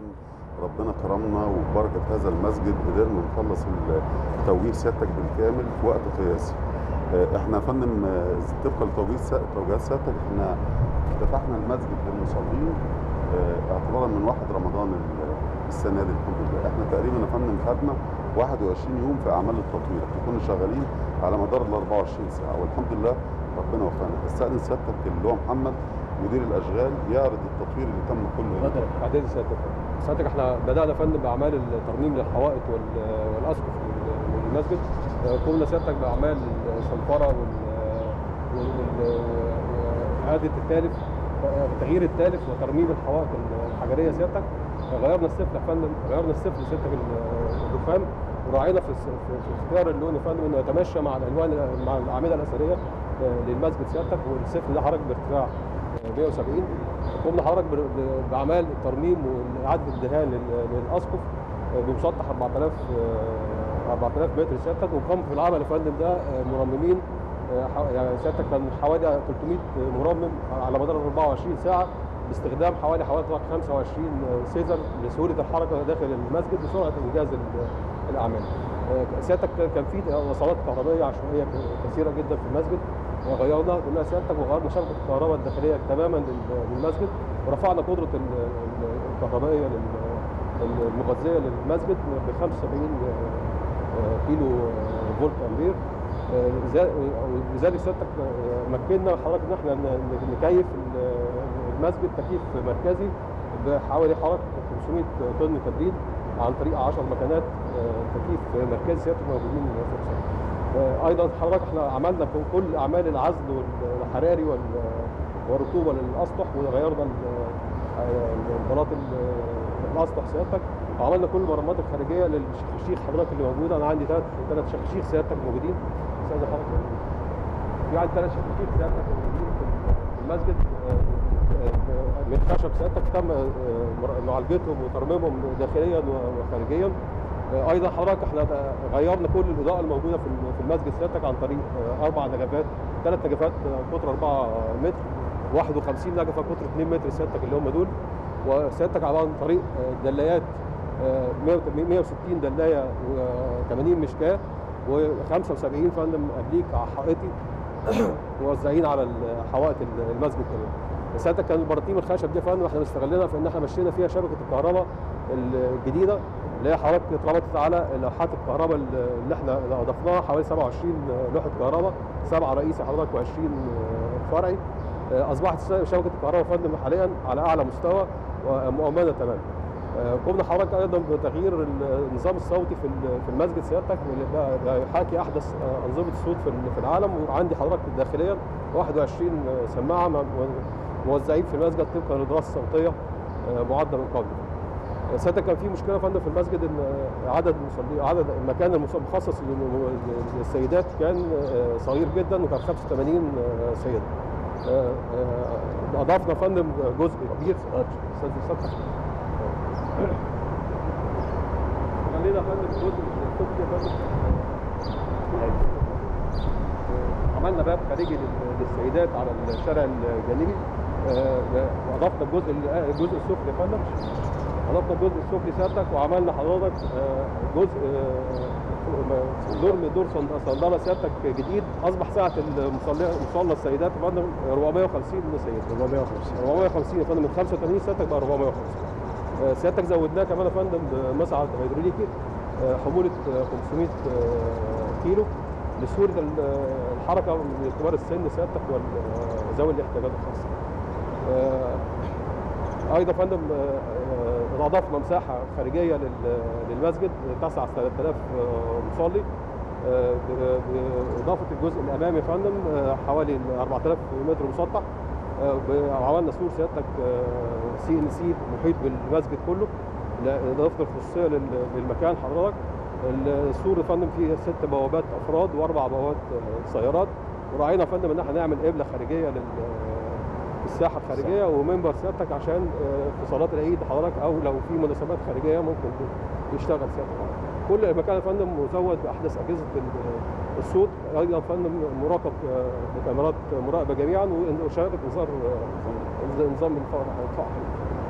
ربنا كرمنا وببركه هذا المسجد قدرنا نخلص توجيه سيادتك بالكامل في وقت قياسي. آه، احنا يا فندم آه، طبقا لتوجيه سا- توجيهات سيادتك احنا فتحنا المسجد للمصلين آه، اعتبارا من 1 رمضان ال- السنه دي الحمد لله احنا تقريبا يا فندم خدنا 21 يوم في اعمال التطوير احنا كنا شغالين على مدار ال 24 ساعه والحمد لله ربنا وفقنا استاذن سيادتك اللي هو محمد مدير الاشغال يعرض التطوير اللي تم كله اتفضل بعدين سيادتك سيادتك احنا بدانا يا فندم باعمال الترميم للحوائط وال- والاسقف لل- للمسجد آه، قمنا سيادتك باعمال الصنفره وال وال- واعاده التالف آه، تغيير التالف وترميم الحوائط الحجريه سيادتك آه، غيرنا السفل يا فندم غيرنا السفل سيادتك ال- الرخام وراعينا في الس- في في اختيار اللون يا فندم انه يتماشى مع الالوان مع الاعمده الاثريه آه، للمسجد سيادتك والسفل ده حضرتك بارتفاع آه، 170 قمنا حضرتك ب- ب- باعمال الترميم واعاده الدهان لل- للاسقف آه، بمسطح 4000 آه، 4000 متر سيادتك وقام في العمل يا فندم ده آه، مرممين آه، ح- يعني سيادتك كان حوالي 300 مرمم على مدار 24 ساعه باستخدام حوالي حوالي 25 سيزر لسهوله الحركه داخل المسجد وسرعه انجاز ال- الاعمال. آه، سيادتك كان- كان في وصلات كهربائيه عشوائيه ك- كثيره جدا في المسجد آه، غيرنا كلها سيادتك وغيرنا شبكه الكهرباء الداخليه تماما لل- للمسجد ورفعنا قدره ال- ال- الكهربائيه لل- المغذيه للمسجد ب 75 آه، كيلو آه، فولت امبير آه، لذا- لذلك سيادتك آه، مكننا حضرتك ان احنا ن- ن- نكيف ال- المسجد تكييف مركزي بحوالي حوالي 500 طن تبريد عن طريق 10 مكانات آه، تكييف مركزي سيادتك موجودين في الصف. آه، ايضا حضرتك احنا عملنا ك- كل اعمال العزل والحراري وال- والرطوبه للاسطح وغيرنا ال- آه، البلاط ال- الاسطح سيادتك وعملنا كل المرمات الخارجيه للشخاشيخ حضرتك اللي موجوده انا عندي ثلاث ثلاث شخاشيخ سيادتك موجودين استاذ حضرتك في عندي ثلاث شخاشيخ سيادتك موجودين في المسجد آه، آه، من خشب سيادتك تم آه، مر- معالجتهم وترميمهم داخليا و- وخارجيا آه، ايضا حضرتك احنا غيرنا كل الاضاءه الموجوده في في المسجد سيادتك عن طريق آه، اربع نجفات ثلاث نجفات آه، قطر 4 متر 51 نجفه قطر 2 متر سيادتك اللي هم دول وسيادتك عن طريق آه، دلايات آه، 160 دلايه و80 مشكاه و75 فندم ابليك حائطي موزعين على حوائط المسجد كمان ساعتها كان البراطيم الخشب دي يا فندم احنا استغلنا في ان احنا مشينا فيها شبكه الكهرباء الجديده اللي هي حضرتك اتربطت على لوحات الكهرباء اللي احنا اضفناها حوالي 27 لوحه كهرباء سبعه رئيسي حضرتك و20 فرعي اصبحت شبكه الكهرباء يا فندم حاليا على اعلى مستوى ومؤمنه تماما قمنا حضرتك ايضا بتغيير النظام الصوتي في في المسجد سيادتك واللي بقى يحاكي احدث انظمه الصوت في في العالم وعندي حضرتك داخليا 21 سماعه موزعين في المسجد طبقا للدراسه الصوتيه معده من قبل. ساعتها كان في مشكله يا فندم في المسجد ان عدد المصلين عدد المكان المخصص للسيدات كان صغير جدا وكان 85 سيده. اضفنا يا فندم جزء كبير استاذ سطح خلينا يا فندم جزء السفلي يا فندم عملنا باب خارجي للسيدات على الشارع الجانبي واضفنا الجزء الجزء السفلي يا فندم اضفنا الجزء السفلي سيادتك وعملنا حضرتك جزء دور دور صندله سيادتك جديد اصبح سعه المصلى مصلى السيدات يا فندم 450 سيده 450 450 يا فندم من 85 سيادتك بقى 450 سيادتك زودناه كمان يا فندم بمصعد هيدروليكي حموله 500 كيلو لسهوله الحركه لكبار السن سيادتك وذوي الاحتياجات الخاصه. ايضا يا فندم اضفنا مساحه خارجيه للمسجد تسع 3000 مصلي باضافه الجزء الامامي يا فندم حوالي 4000 متر مسطح عملنا سور سيادتك سي ان سي محيط بالمسجد كله اضافه الخصوصيه للمكان حضرتك السور يا فندم فيه ست بوابات افراد واربع بوابات سيارات وراعينا يا فندم ان احنا نعمل قبله خارجيه لل في الساحه الخارجيه ومنبر سيادتك عشان في صلاه العيد حضرتك او لو في مناسبات خارجيه ممكن يشتغل سيادتك كل المكان يا فندم مزود باحدث اجهزه الصوت ايضا فندم مراقب بكاميرات مراقبه جميعا وشبكه انذار نظام الفقر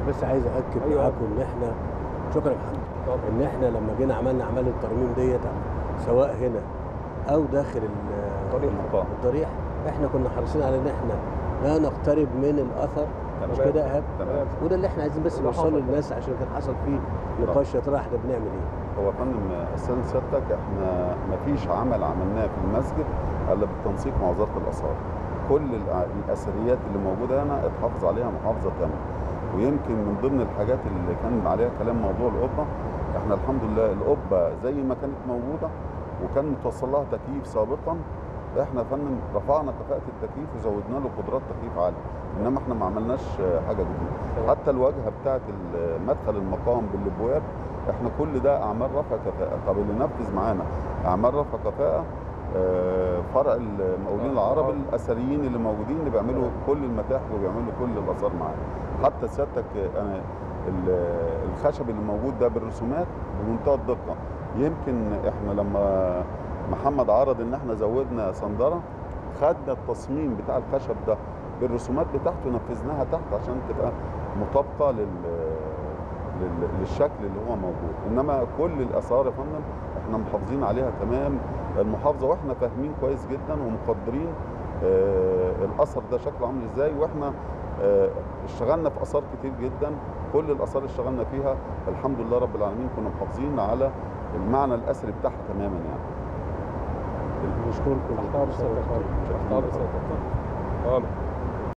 بس عايز اكد أيوة. معاكم ان احنا شكرا يا محمد طبعا. ان احنا لما جينا عملنا اعمال الترميم ديت سواء هنا او داخل ال- طريق المقام. الضريح احنا كنا حريصين على ان احنا لا نقترب من الاثر مش تمام. كده يا ايهاب تمام وده اللي احنا عايزين بس وده نوصله حصل. للناس عشان كان حصل فيه نقاش يا ترى احنا بنعمل ايه هو يا فندم استاذ سيادتك احنا ما فيش عمل عملناه في المسجد الا بالتنسيق مع وزاره الاثار كل الأ- الاثريات اللي موجوده هنا اتحافظ عليها محافظه كامله ويمكن من ضمن الحاجات اللي كان عليها كلام موضوع القبه احنا الحمد لله القبه زي ما كانت موجوده وكان متوصل لها تكييف سابقا احنا يا فندم رفعنا كفاءه التكييف وزودنا له قدرات تكييف عاليه انما احنا ما عملناش حاجه جديده حتى الواجهه بتاعه مدخل المقام بالابواب احنا كل ده اعمال رفع كفاءه طب اللي نفذ معانا اعمال رفع كفاءه آه، فرع المقاولين العرب الاثريين اللي موجودين اللي بيعملوا كل المتاحف وبيعملوا كل الاثار معانا حتى سيادتك آه، انا ال- الخشب اللي موجود ده بالرسومات بمنتهى الدقه يمكن احنا لما محمد عرض ان احنا زودنا صندره خدنا التصميم بتاع الخشب ده بالرسومات بتاعته نفذناها تحت عشان تبقى مطابقه لل لل- للشكل اللي هو موجود انما كل الاثار يا فندم احنا محافظين عليها تمام المحافظه واحنا فاهمين كويس جدا ومقدرين آه الاثر ده شكله عامل ازاي واحنا آه اشتغلنا في اثار كتير جدا كل الاثار اللي اشتغلنا فيها الحمد لله رب العالمين كنا محافظين على المعنى الاثري بتاعها تماما يعني نشكركم تحت امر سيادتك تحت امر سيادتك تمام